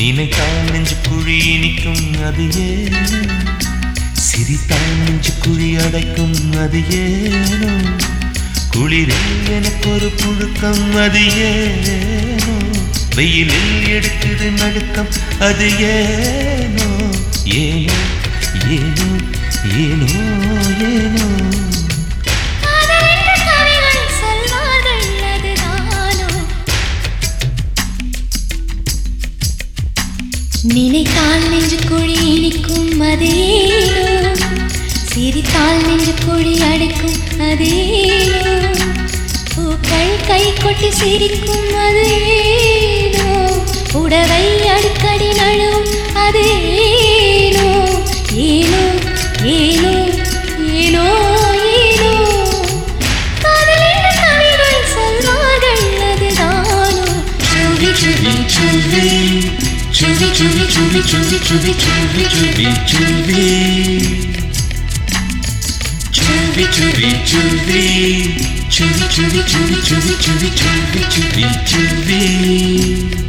நினைத்தால் நெஞ்சு குழி இனிக்கும் அது ஏனோ சிரித்தால் நெஞ்சு குழி அடைக்கும் அது ஏனோ குளிரில் எனக்கு ஒரு புழுக்கம் அது ஏனோ வெயிலில் எடுக்குது நடுக்கம் அது ஏனோ ஏனோ ஏனோ ஏனோ ஏனோ காதலென்று கவிகள் சொல்வார்கள் அதுதானோ நினைத்தால் நெஞ்சு குழி இனிக்கும் அதேனோ சிரித்தால் நெஞ்சு குழி அடைக்கும் அதேனோ பூக்கள் கை கொட்டி சிரிக்கும் அதேனோ உடவை அடிக்கடி நழுவும் அதேனோ ஏனோ ஏனோ ஏனோ ஏனோ காதலின் கவிகள் சொல்வார்கள் அதுதானோ சுவி சுவி சுவி சுவி சுவி சுவி சுவி சுவி சுவி சுவி சுவி Chuvi, chuvi, chuvi, chuvi, chuvi, chuvi, chuvi, chuvi, chuvi, chuvi, chuvi.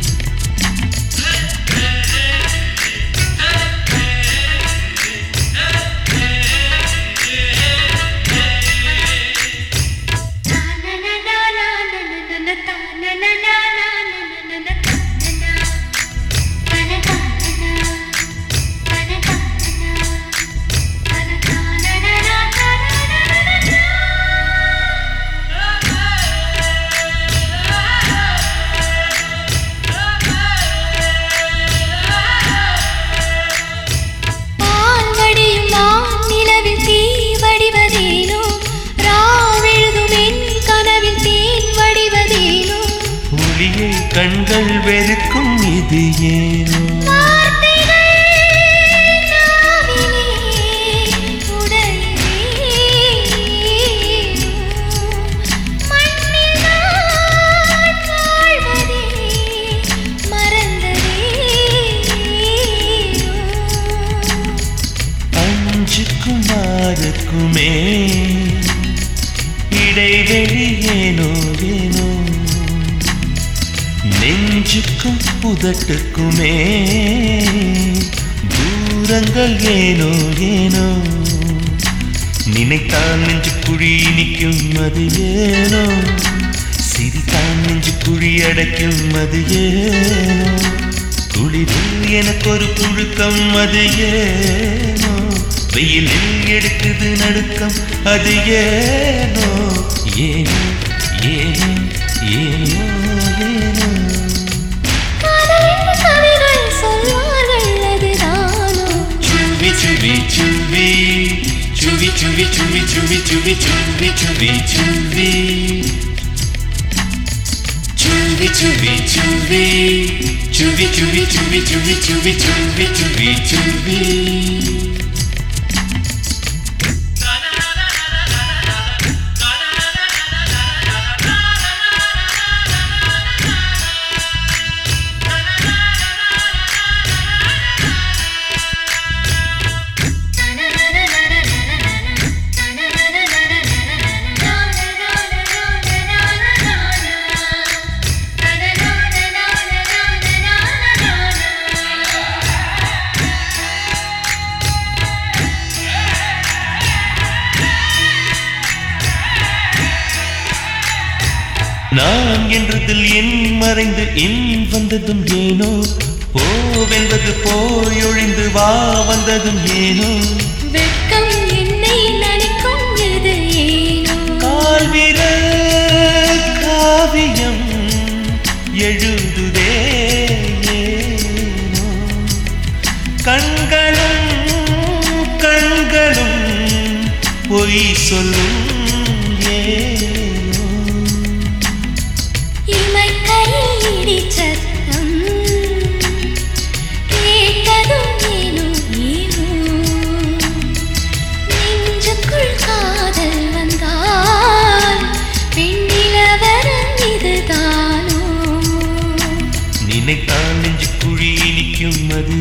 பால்வடியும் வானிலவில் தீ வடிவதேனோ ராவெழுதும் என் கனவில் தேன் வடிவதேனோ ஒளியை கண்கள் வெறுக்கும் இது ஏனோ வார்த்தைகள் நாவிலே உடையதேனோ மண்ணில் நான் வாழ்வதே மறந்ததேனோ அஞ்சுக்கும் ஆறுக்குமே இடைவெளி ஏனோ ஏனோ நெஞ்சுக்கும் புதட்டுக்குமே தூரங்கள் ஏனோ ஏனோ நினைத்தால் நெஞ்சு குழி நிற்கும் அது ஏனோ சிரித்தால் நெஞ்சு குழி அடைக்கும் அது ஏனோ குளிரில் எனக்கு ஒரு புழுக்கம் அது ஏனோ வெயிலில் எடுக்குது நடுக்கம் அது ஏனோ ஏனோ ஏனோ ஏனோ ஏனோ காதலின் கவிகள் சொல்வார்கள் அதுதானோ Chuvi, chuvi, chuvi, chuvi, chuvi, chuvi, chuvi, chuvi, chuvi, chuvi, chuvi. Chuvi, chuvi, chuvi, chuvi, chuvi, chuvi, chuvi, chuvi, chuvi, chuvi, chuvi. நான் என்றதில் என் மறைந்து என் வந்ததும் ஏனோ போவென்பது போயொழிந்து வா வந்ததும் ஏனோ வெட்கம் என்னை நனைக்கும் இது ஏனோ கால் விரல் காவியம் எழுதுதே ஏனோ கண்களும் கண்களும் பொய் சொல்லும் ஏனோ இமைக்கரீடி சத்தம் கேட்டதும் ஏனோ ஏனோ நெஞ்சுக்குள் காதல் வந்தால் பெண்ணிலவரம் இதுதானோ நினைத்தான் நெஞ்சு குழி நிற்கும் அது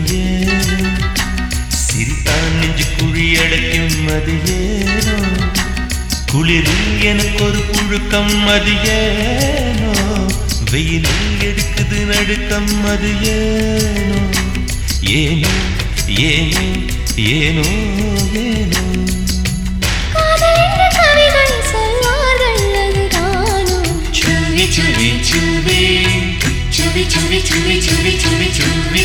ஏனோ சிரித்தான் நெஞ்சு குழி அடைக்கும் அது ஏனோ குளிரில் எனக்கு ஒரு புழுக்கம் அது ஏனோ வெயிலில் எடுக்குது நடுக்கம் அது ஏனோ ஏனோ ஏனோ ஏனோ ஏனோ காதல் என்று கவிகள் சொல்வார்கள் அதுதானோ சுவி சுவி சுவி சுவி சுவி சுவி சுவி சுவி சுவி